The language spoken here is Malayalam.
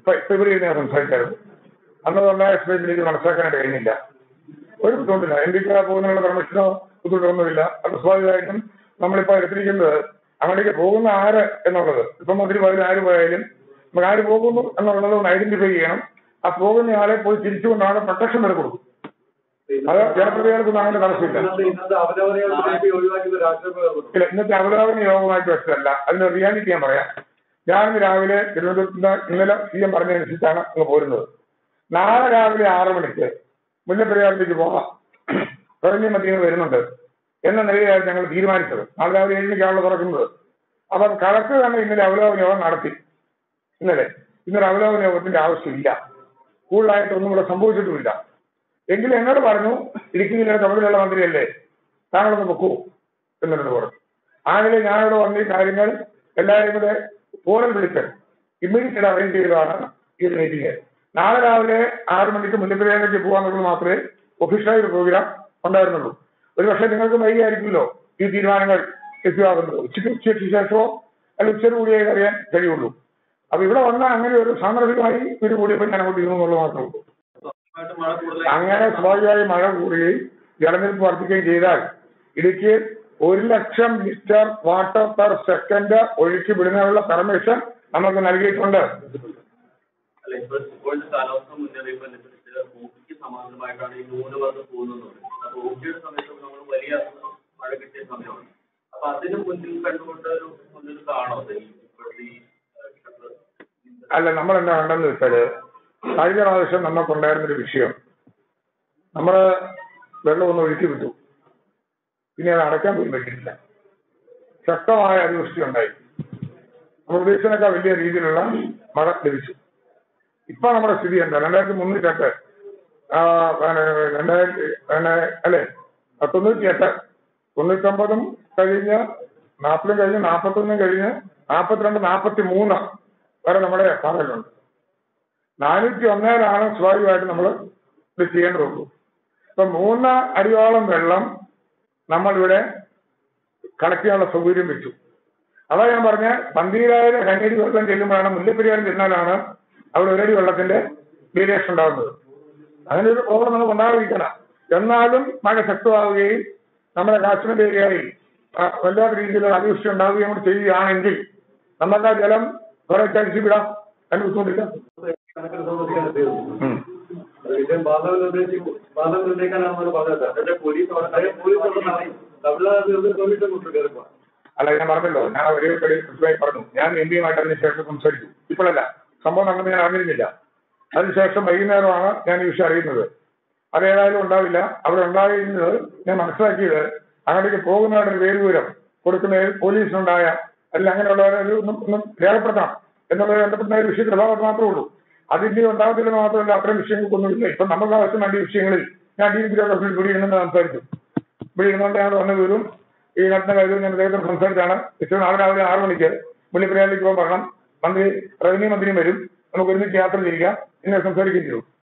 ഇപ്പൊ ഇപ്പൊ ഇവിടെ ഇരുന്ന് ഞാൻ സംസാരിച്ചായിരുന്നു അന്നുണ്ടായ എക്സ്പീരിയൻസ് എനിക്ക് മനസ്സിലാക്കാനായിട്ട് കഴിഞ്ഞില്ല ഒരു ബുദ്ധിമുട്ടില്ല എം പിക്ക് പോകുന്നതിനുള്ള പെർമിഷനോ ബുദ്ധിമുട്ടൊന്നുമില്ല അത് സ്വാഭാവികമായിട്ടും നമ്മളിപ്പോ എടുത്തിരിക്കുന്നത് അങ്ങോട്ടേക്ക് പോകുന്ന ആര് എന്നുള്ളത് ഇപ്പൊ മന്ത്രി പോയാലും ആര് പോയാലും നമുക്ക് ആര് പോകുന്നു എന്നുള്ളത് ഒന്ന് ഐഡന്റിഫൈ ചെയ്യണം ആ പോകുന്ന ആളെ പോയി തിരിച്ചുകൊണ്ടാണ് പ്രൊട്ടക്ഷൻ വരെ കൊടുക്കും അത് ജനപ്രതികൾക്കൊന്നും അങ്ങനെ തടസ്സമില്ല ഇന്നത്തെ ഇന്നത്തെ അവനവനെ ഒഴിവാക്കിയത് രാഷ്ട്രീയ ഇല്ല ഇന്നത്തെ അവലോകന യോഗവുമായിട്ട് വെച്ചതല്ല അതിന്റെ റിയാലിറ്റി ഞാൻ പറയാം ഞാൻ ഇന്ന് രാവിലെ തിരുവനന്തപുരത്ത് നിന്ന് ഇന്നലെ സി എം പറഞ്ഞതനുസരിച്ചാണ് അങ്ങ് പോരുന്നത് നാളെ രാവിലെ ആറ് മണിക്ക് മുല്ലപ്പെരിയാറിലേക്ക് പോകാം പ്രകൃതി മധ്യങ്ങൾ വരുന്നുണ്ട് എന്ന നിലയിലാണ് ഞങ്ങൾ തീരുമാനിച്ചത് നാളെ രാവിലെ ഏഴ് മണിക്കാണല്ലോ തുറക്കുന്നത് അപ്പം കളക്ടർ തന്നെ ഇന്നലെ അവലോകന യോഗം നടത്തി ഇന്നലെ ഇന്നലെ അവലോകന യോഗത്തിന്റെ ആവശ്യമില്ല കൂടുതലായിട്ട് ഒന്നും ഇവിടെ സംഭവിച്ചിട്ടുമില്ല എങ്കിലും എന്നോട് പറഞ്ഞു ഇടുക്കി ജില്ലയുടെ ചുമതലയുള്ള മന്ത്രിയല്ലേ താങ്കളൊന്ന് പൊക്കൂ എന്നോട് പറഞ്ഞു ആകെ ഞാനിവിടെ വന്ന ഈ കാര്യങ്ങൾ എല്ലാവരും കൂടെ ഫോണിൽ വിളിച്ച് ഇമ്മീഡിയറ്റ് അറേഞ്ച് ചെയ്തതാണ് ഈ ഒരു മീറ്റിംഗ് നാളെ രാവിലെ ആറ് മണിക്ക് മുല്ലപ്പെരിയാറിലേക്ക് പോകാന്നുള്ളത് മാത്രമേ ഒഫീഷ്യലായ ഒരു പ്രോഗ്രാം ഉണ്ടായിരുന്നുള്ളൂ ഒരു പക്ഷേ നിങ്ങൾക്ക് വൈകിയായിരിക്കുമല്ലോ ഈ തീരുമാനങ്ങൾ ലഭ്യമാകുന്നത് ഉച്ചയ്ക്ക് ഉച്ചയ്ക്ക് ശേഷമോ അല്ലെങ്കിൽ ഉച്ചയോട് കൂടിയേ അറിയാൻ കഴിയുള്ളൂ അപ്പൊ ഇവിടെ വന്ന അങ്ങനെ ഒരു സാന്ദർഭികമായി ഒരു കൂടിയപ്പോൾ ഞാൻ അങ്ങോട്ട് ഇരുന്നു എന്നുള്ളത് മാത്രമേ ഉള്ളൂ സ്വാഭാവികമായിട്ടും മഴ കൂടുതലായി അങ്ങനെ സ്വാഭാവികമായി മഴ കൂടുകയും ജലനിരപ്പ് വർദ്ധിക്കുകയും ചെയ്താൽ ഇടുക്കി ഒരു lakh litre water per second ഒഴുക്കി വിടുന്നതിനുള്ള പെർമിഷൻ നമുക്ക് നൽകിയിട്ടുണ്ട് അല്ല ഇപ്പൊ ഇപ്പോഴത്തെ കാലാവസ്ഥ മുന്നറിയിപ്പ് അനുസരിച്ച് ഓക്കിക്ക് സമാന്തരമായിട്ടാണ് ഈ ന്യൂനമർദ്ദം പോകുന്നത് അപ്പൊ ഓക്കിയുടെ സമയത്ത് നമ്മൾ വലിയ മഴ കിട്ടിയ സമയമാണ് അപ്പൊ അതിന് മുന്നിൽ കണ്ടുകൊണ്ട് ഒരു മുൻനിൽക്കാണോ അത് ഈ ഇപ്പോഴത്തെ ഈ ഏഹ്, ക്ഷേത്ര അല്ല നമ്മൾ എന്താ കണ്ടെന്ന് വെച്ചാല് കഴിഞ്ഞ പ്രാവശ്യം നമുക്കുണ്ടായിരുന്നൊരു വിഷയം നമ്മള് വെള്ളം ഒന്ന് ഒഴുക്കി വിട്ടു പിന്നെ അത് അടയ്ക്കാൻ പോലും പറ്റിയിട്ടില്ല ശക്തമായ അതിവൃഷ്ടി ഉണ്ടായി നമ്മൾ ഉദ്ദേശിച്ചതിനേക്കാൾ വലിയ രീതിയിലുള്ള മഴ ലഭിച്ചു ഇപ്പൊ നമ്മുടെ സ്ഥിതി എന്താ രണ്ടായിരത്തി മുന്നൂറ്റെട്ട് ആ, പിന്നെ രണ്ടായിരത്തി പിന്നെ അല്ലെ ആ, തൊണ്ണൂറ്റിയെട്ട് തൊണ്ണൂറ്റൊമ്പതും കഴിഞ്ഞ് നാൽപ്പതും കഴിഞ്ഞ് നാൽപ്പത്തൊന്നും കഴിഞ്ഞ് നാൽപ്പത്തിരണ്ട് നാൽപ്പത്തി മൂന്ന് വരെ നമ്മുടെ പാറയിലുണ്ട് നാനൂറ്റി ഒന്നേലാണ് സ്വാഭാവികമായിട്ട് നമ്മൾ ഇത് ചെയ്യേണ്ടതുള്ളൂ ഇപ്പൊ മൂന്ന് അടിയോളം വെള്ളം നമ്മളിവിടെ കളക്ട് ചെയ്യാനുള്ള സൗകര്യം വെച്ചു അതാ ഞാൻ പറഞ്ഞ പന്തീരായിരം കണ്ണീരി വെള്ളം ചെല്ലുമ്പോഴാണ് മുല്ലപ്പെരിയാറും ചെന്നാലാണ് അവിടെ ഒരടി വെള്ളത്തിന്റെ വേരിയേഷൻ ഉണ്ടാകുന്നത് അങ്ങനെ ഒരു പ്രോബ്ലം നമുക്ക് ഉണ്ടാകാതിരിക്കണം എന്നാലും മഴ ശക്തമാവുകയും നമ്മുടെ കാശ്മീർ ഏരിയയിൽ ആ, വല്ലാത്ത രീതിയിലുള്ള അതിവൃഷ്ടി ഉണ്ടാവുകയും കൂടി ചെയ്യുകയാണെങ്കിൽ നമുക്ക് ആ ജലം കുറെ കഴിച്ചു വിടാം അതിന് ബുദ്ധിമുട്ടില്ല കണക്കിന് സമസ്യയാണ് തീർന്നത് ഉം. അത് വിഷയം ബാധകം നിർദ്ദേശിക്കും ബാധകം നിർദ്ദേശിക്കാനാണ് പറഞ്ഞത് അതിന്റെ പോലീസ് അവിടെ പോലീസ് അവിടെ തമിഴ്നാട് കമ്മീഷൻ കൊടുത്തു കയറുക അല്ല ഞാൻ പറഞ്ഞല്ലോ ഞാൻ ഒരേ കളി കൃത്യമായി പറഞ്ഞു ഞാൻ എം പിയുമായിട്ട് അതിനുശേഷം സംസാരിച്ചു ഇപ്പോഴല്ല സംഭവം നടന്നത് ഞാൻ അറിഞ്ഞിരുന്നില്ല അതിനുശേഷം വൈകുന്നേരമാണ് ഞാൻ ഈ വിഷയം അറിയുന്നത് അതേതായാലും ഉണ്ടാവില്ല അവിടെ ഉണ്ടായിരുന്നത് ഞാൻ മനസ്സിലാക്കിയത് അങ്ങോട്ടേക്ക് പോകുന്നവരുടെ പേര് വിവരം കൊടുക്കുന്നതിൽ പോലീസിനുണ്ടായ അല്ലെങ്കിൽ അങ്ങനെയുള്ളവരെ ഒരു ഒന്നും ഒന്നും രേഖപ്പെടുത്താം എന്നുള്ളത് ബന്ധപ്പെടുന്ന ഒരു വിഷയത്തിൽ ഭാഗത്ത് മാത്രമേ ഉള്ളൂ അതിന്റെ ഉണ്ടാകത്തില്ലെന്ന് മാത്രമല്ല അത്തരം വിഷയങ്ങൾക്കൊന്നുമില്ല ഇപ്പൊ നമുക്ക് ആവശ്യം വേണ്ട ഈ വിഷയങ്ങളിൽ ഞാൻ ഡി പി ഓഫീസിൽ ഇവിടെ ഇരുന്ന് സംസാരിച്ചു ഇവിടെ ഇരുന്നുകൊണ്ട് ഞങ്ങൾ വന്ന വിവരവും ഈ നടന്ന കാര്യം ഞാൻ അദ്ദേഹത്തോട് സംസാരിച്ചാണ് ഇച്ചിരി നാളെ രാവിലെ ആറ് മണിക്ക് മുല്ലപ്പെരിയാറിലേക്ക് പോകാൻ പറയണം മന്ത്രി റവന്യൂ മന്ത്രിയും വരും നമുക്ക് ഒരുമിച്ച് യാത്ര തിരിക്കാം ഇങ്ങനെ സംസാരിക്കുകയും ചെയ്തു